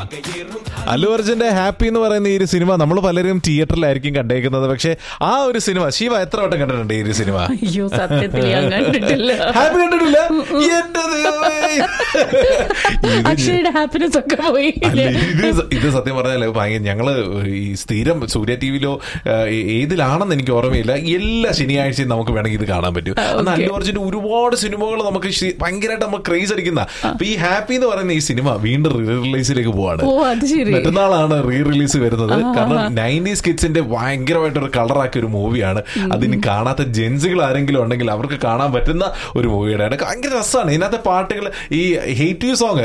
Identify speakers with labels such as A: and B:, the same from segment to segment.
A: അല്ലു അർജുന്റെ ഹാപ്പി എന്ന് പറയുന്ന ഈ ഒരു സിനിമ നമ്മൾ പലരും തിയേറ്ററിലായിരിക്കും കണ്ടേക്കുന്നത് പക്ഷെ ആ ഒരു സിനിമ ശിവ എത്ര വട്ടം കണ്ടിട്ടുണ്ട് ഈ ഒരു സിനിമ
B: അയ്യോ സത്യത്തിൽ ഞാൻ കണ്ടിട്ടില്ല
A: ഹാപ്പി കണ്ടിട്ടില്ല എന്റെ ദൈവമേ. ഇത്
B: അക്ഷയുടെ ഹാപ്പിനെസ് ഒക്കെ പോയി
A: അല്ല, ഇത് സ- ഇത് സത്യം പറഞ്ഞാൽ ഭയങ്കര ഞങ്ങള് ഈ സ്ഥിരം സൂര്യ ടി വിയിലോ ഏതിലാണെന്ന് എനിക്ക് ഓർമ്മയില്ല എല്ലാ ശനിയാഴ്ചയും നമുക്ക് വേണമെങ്കിൽ ഇത് കാണാൻ പറ്റും അന്ന് അല്ലു അർജുന്റെ ഒരുപാട് സിനിമകൾ നമുക്ക് ശി- ഭയങ്കരമായിട്ട് നമുക്ക് ക്രേസ് അടിക്കുന്ന അപ്പൊ ഈ ഹാപ്പി എന്ന് പറയുന്ന ഈ സിനിമ വീണ്ടും റീ റിലീസിലേക്ക് പോവാണ്
B: ഓ അത് ശരി
A: മറ്റന്നാളാണ് റീ റിലീസ് വരുന്നത് കാരണം നയൻറ്റീസ് കിഡ്സിന്റെ ഭയങ്കരമായിട്ടൊരു കളറാക്കിയ ഒരു മൂവിയാണ് അതിന് കാണാത്ത ജെൻസുകൾ ആരെങ്കിലും ഉണ്ടെങ്കിൽ അവർക്ക് കാണാൻ പറ്റുന്ന ഒരു മൂവിയുടെ ഭയങ്കര രസമാണ് ഇതിനകത്തെ പാട്ടുകൾ ഈ hate you song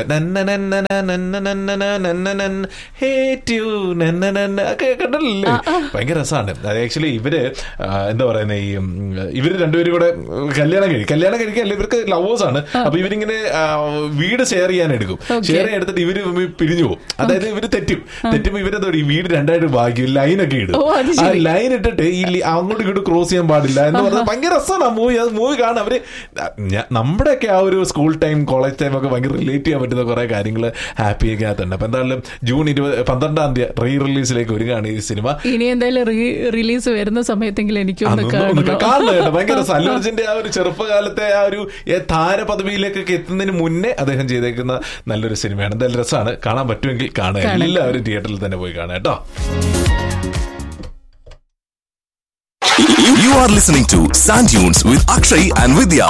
A: hate you ഒക്കെ കണ്ടല്ലേ ഭയങ്കര രസമാണ് അത് ആക്ച്വലി ഇവര് ആ, എന്താ പറയുന്ന ഈ ഉം, ഇവര് രണ്ടുപേരും കൂടെ കല്യാണം കഴിക്കും കല്യാണം കഴിക്കാൻ ഇവർക്ക് ലവേഴ്സ് ആണ് അപ്പൊ ഇവരിങ്ങനെ ആ, വീട് ഷെയർ ചെയ്യാൻ എടുക്കും ഷെയർ ചെയ്യാൻ എടുത്തിട്ട് ഇവര് തമ്മിൽ പിരിഞ്ഞു പോകും അതായത് ഇവര് തെറ്റും തെറ്റുമ്പോ ഇവരെന്താ ഈ വീട് രണ്ടായിട്ട് ഭാഗ്യം ലൈൻ ഒക്കെ ഇടും
B: ഓ, അത്
A: ആ
B: ശരി.
A: ലൈൻ ഇട്ടിട്ട് ഈ ലി- അങ്ങോട്ടും ഇങ്ങോട്ടും ക്രോസ് ചെയ്യാൻ പാടില്ല എന്ന് പറഞ്ഞാൽ ഭയങ്കര രസമാണ് ആ മൂവി അത് മൂവി കാണാൻ അവര് ഞ- നമ്മുടെയൊക്കെ ആ ഒരു സ്കൂൾ ടൈം കോളേജ് ടൈം ഒക്കെ ഭയങ്കര റിലേറ്റ് ചെയ്യാൻ പറ്റുന്ന കുറെ കാര്യങ്ങൾ ഹാപ്പി ഒക്കെ അകത്തുണ്ട് അപ്പൊ എന്തായാലും ജൂൺ ഇരുപത് പന്ത്രണ്ടാം തീയതി റീ റിലീസിലേക്ക് ഒരുങ്ങാണ് ഈ സിനിമ
B: ഇനി എന്തായാലും റീ റിലീസ് വരുന്ന സമയത്തെങ്കിലും എനിക്കൊന്ന്
A: അതൊന്നും ഒന്ന്
B: കാണണം
A: കാണണം കേട്ടോ ഭയങ്കര രസം. അല്ലു അർജുന്റെ ആ ഒരു ചെറുപ്പകാലത്തെ ആ ഒരു ഏ, താരപദവിയിലേക്കൊക്കെ എത്തുന്നതിന് മുന്നേ അദ്ദേഹം ചെയ്തേക്കുന്ന നല്ലൊരു സിനിമയാണ് എന്തായാലും രസമാണ് കാണാൻ പറ്റുമെങ്കിൽ കാണുക
B: കാണാം.
A: എല്ലാവരും തിയേറ്ററിൽ തന്നെ പോയി കാണാം കേട്ടോ
C: You are listening to Sand Dunes with Akshay and Vidya.